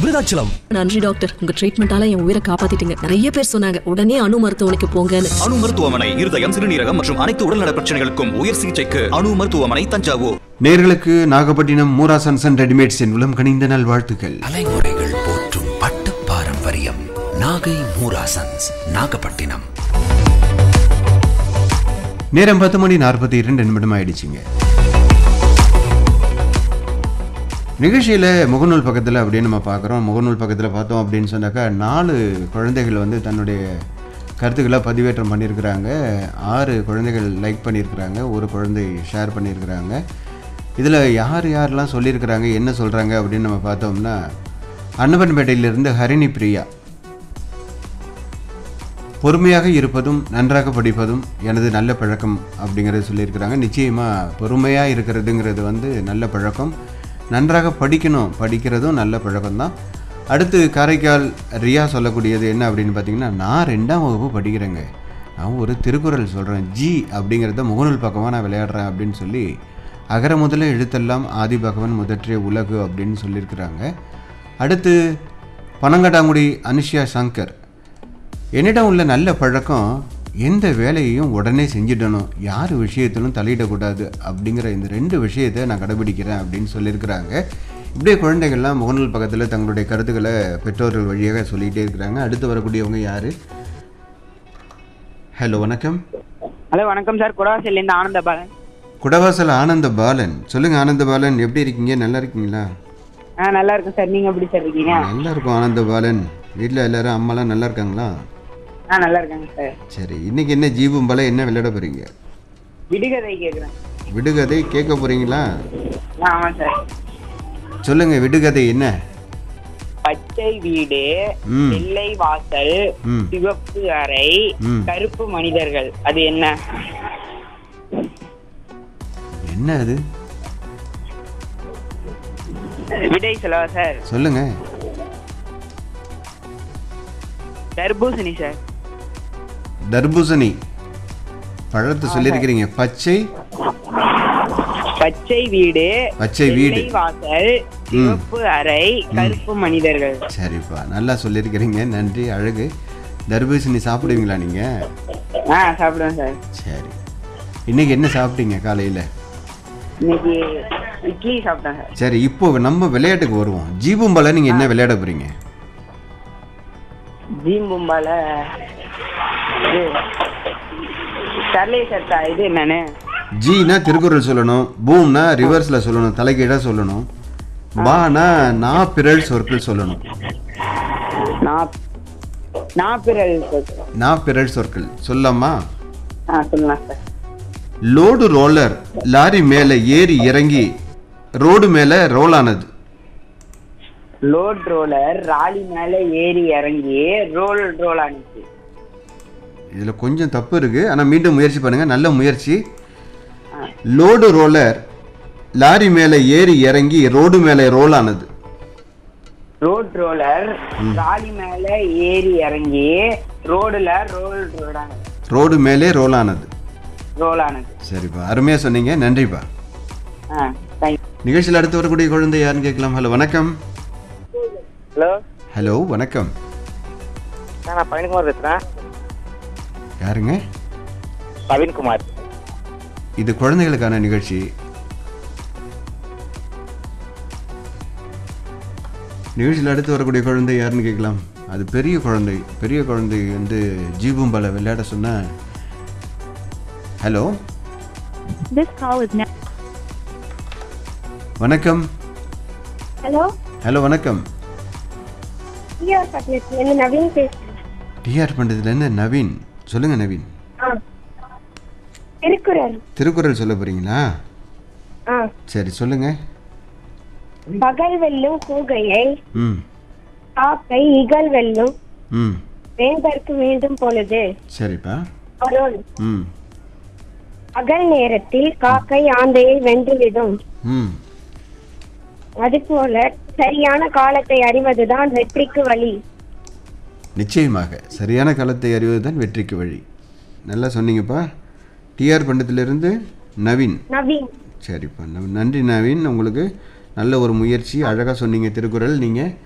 விருதாச்சலம் நன்றி டாக்டர் உங்க ட்ரீட்மெண்டால என் உயிரை காப்பாத்திட்டீங்க நிறைய பேர் சொன்னாங்க உடனே அணு மருத்துவமனைக்கு போங்கன்னு அணு மருத்துவமனை இருதயம் சிறுநீரகம் மற்றும் அனைத்து உடல்நல பிரச்சனைகளுக்கும் உயர் சிகிச்சைக்கு அணு மருத்துவமனை தஞ்சாவூர் நேர்களுக்கு நாகப்பட்டினம் மூரா சன்சன் ரெடிமேட்ஸின் உளம் கனிந்த நல் வாழ்த்துக்கள் தலைமுறைகள் போற்றும் பட்டு பாரம்பரியம் நாகை மூராசன்ஸ் நாகப்பட்டினம் நேரம் பத்து மணி நாற்பத்தி இரண்டு நிமிடம் ஆயிடுச்சுங்க நிகழ்ச்சியில் முகநூல் பக்கத்தில் அப்படின்னு நம்ம பார்க்குறோம் முகநூல் பக்கத்தில் பார்த்தோம் அப்படின்னு சொன்னாக்கா நாலு குழந்தைகள் வந்து தன்னுடைய கருத்துக்களை பதிவேற்றம் பண்ணியிருக்கிறாங்க ஆறு குழந்தைகள் லைக் பண்ணியிருக்கிறாங்க ஒரு குழந்தை ஷேர் பண்ணியிருக்கிறாங்க இதில் யார் யாரெல்லாம் சொல்லியிருக்கிறாங்க என்ன சொல்கிறாங்க அப்படின்னு நம்ம பார்த்தோம்னா அன்னப்பன்பேட்டையிலிருந்து ஹரிணி பிரியா பொறுமையாக இருப்பதும் நன்றாக படிப்பதும் எனது நல்ல பழக்கம் அப்படிங்கிறத சொல்லியிருக்கிறாங்க நிச்சயமாக பொறுமையாக இருக்கிறதுங்கிறது வந்து நல்ல பழக்கம் நன்றாக படிக்கணும் படிக்கிறதும் நல்ல பழக்கம்தான் அடுத்து காரைக்கால் ரியா சொல்லக்கூடியது என்ன அப்படின்னு பார்த்தீங்கன்னா நான் ரெண்டாம் வகுப்பு படிக்கிறேங்க நான் ஒரு திருக்குறள் சொல்கிறேன் ஜி அப்படிங்கிறத முகநூல் பக்கமாக நான் விளையாடுறேன் அப்படின்னு சொல்லி அகர முதல எழுத்தெல்லாம் ஆதி பகவன் முதற்றிய உலகு அப்படின்னு சொல்லியிருக்கிறாங்க அடுத்து பனங்கடாங்குடி அனுஷ்யா சங்கர் என்னிடம் உள்ள நல்ல பழக்கம் எந்த வேலையையும் உடனே செஞ்சிடணும் யார் விஷயத்திலும் தலையிடக்கூடாது அப்படிங்கிற இந்த ரெண்டு விஷயத்தை நான் கடைபிடிக்கிறேன் அப்படின்னு சொல்லியிருக்கிறாங்க இப்படியே குழந்தைகள்லாம் முகநூல் பக்கத்தில் தங்களுடைய கருத்துக்களை பெற்றோர்கள் வழியாக சொல்லிகிட்டே இருக்கிறாங்க அடுத்து வரக்கூடியவங்க யார் ஹலோ வணக்கம் ஹலோ வணக்கம் சார் குடவாசல்லேருந்து ஆனந்த பாலன் குடவாசல் ஆனந்த பாலன் சொல்லுங்கள் ஆனந்த பாலன் எப்படி இருக்கீங்க நல்லா இருக்கீங்களா ஆ நல்லா இருக்கும் சார் நீங்கள் எப்படி சார் இருக்கீங்க நல்லா இருக்கும் ஆனந்த பாலன் வீட்டில் எல்லாரும் அம்மாலாம் நல்லா இருக்காங்களா ஆ நல்லா இருக்காங்க சார் சரி இன்னைக்கு என்ன ஜீவம் பல என்ன விளையாட போகிறீங்க விடுகதை கேட்குறேன் விடுகதை கேட்க போகிறீங்களா ஆ ஆமாம் சார் சொல்லுங்க விடுகதை என்ன பச்சை வீடு ம். வெள்ளை வாசல் ம். சிவப்பு அறை ம். கருப்பு மனிதர்கள் அது என்ன என்ன அது விடை சொல்லவா சார் சொல்லுங்க தர்பூசணி சார் தர்பூசணி பழத்தை சொல்லியிருக்கிறீங்க பச்சை பச்சை வீடு பச்சை வீடு வெள்ளை வாசல் சிவப்பு அறை கருப்பு மனிதர்கள் சரிப்பா நல்லா சொல்லியிருக்கிறீங்க நன்றி அழகு தர்பூசணி சாப்பிடுவீங்களா நீங்கள் ஆ சாப்பிடுவேன் சார் சரி இன்னைக்கு என்ன சாப்பிட்டீங்க காலையில் இன்னைக்கு இட்லி சாப்பிட்டேன் சார் சரி இப்போ நம்ம விளையாட்டுக்கு வருவோம் ஜீபும்பால நீங்கள் என்ன விளையாட போகிறீங்க ஜீம்பும்பால இது சர்லே சர்த்தா இது என்னன்னு ஜீனா திருக்குறள் சொல்லணும் பூம்னா ரிவர்ஸில் சொல்லணும் தலைகீழாக சொல்லணும் பானா நா பிறல் சொற்கள் சொல்லணும் நான் நாப்பிரல் சொல்றேன். நா பிறல் சொற்கள் சொல்லலாமா ஆ சொல்லலாம் சார் லோடு ரோலர் லாரி மேலே ஏறி இறங்கி ரோடு மேலே ரோல் ஆனது லோட் ரோலர் ராலி மேல ஏறி இறங்கி ரோல் ரோல் ஆனிச்சு இதில் கொஞ்சம் தப்பு இருக்குது ஆனால் மீண்டும் முயற்சி பண்ணுங்கள் நல்ல முயற்சி லோடு ரோலர் லாரி மேலே ஏறி இறங்கி ரோடு மேலே ரோல் ஆனது ரோட் ரோலர் ராலி மேல ஏறி இறங்கி ரோடுல ரோல் ரோடான ரோடு மேலே ரோல் ஆனது ரோல் ஆனது சரிப்பா அருமையாக சொன்னீங்க நன்றிப்பா ஆ தேங்க்யூ நிகழ்ச்சியில் அடுத்து வரக்கூடிய குழந்தை யாருன்னு கேட்கலாம் ஹலோ வணக்கம் ஹலோ ஹலோ வணக்கம் நான் பவன்குமார் பேசுறேன் யாருங்க பவன்குமார் இது குழந்தைகளுக்கான நிகழ்ச்சி நிகழ்ச்சியில் அடுத்து வரக்கூடிய குழந்தை யாருன்னு கேட்கலாம் அது பெரிய குழந்தை பெரிய குழந்தை வந்து ஜீபும்பால விளையாட சொன்ன hello This call is now. வணக்கம் ஹலோ ஹலோ வணக்கம் டிஆர் பட்டணத்துலேருந்து நவீன் பேசுகிறேன் டிஆர் பண்டத்துலேருந்து நவீன் சொல்லுங்க நவீன் ஆ திருக்குறள் திருக்குறள் சொல்ல போறீங்களா ஆ சரி சொல்லுங்க பகல் வெல்லும் கூகையை ம் காக்கை இகல் வெல்லும் ம் வேந்தற்கு வேண்டும் பொழுது சரிப்பா பொருள் ம் பகல் நேரத்தில் காக்கை ஆந்தையை வென்றுவிடும் ம் அதுபோல சரியான காலத்தை அறிவதுதான் வெற்றிக்கு வழி நிச்சயமாக சரியான காலத்தை அறிவதுதான் வெற்றிக்கு வழி நல்லா சொன்னீங்கப்பா டிஆர் பண்டத்திலிருந்து நவீன் நவீன் சரிப்பா நவ- நன்றி நவீன் உங்களுக்கு நல்ல ஒரு முயற்சி அழகாக சொன்னீங்க திருக்குறள் நீங்கள்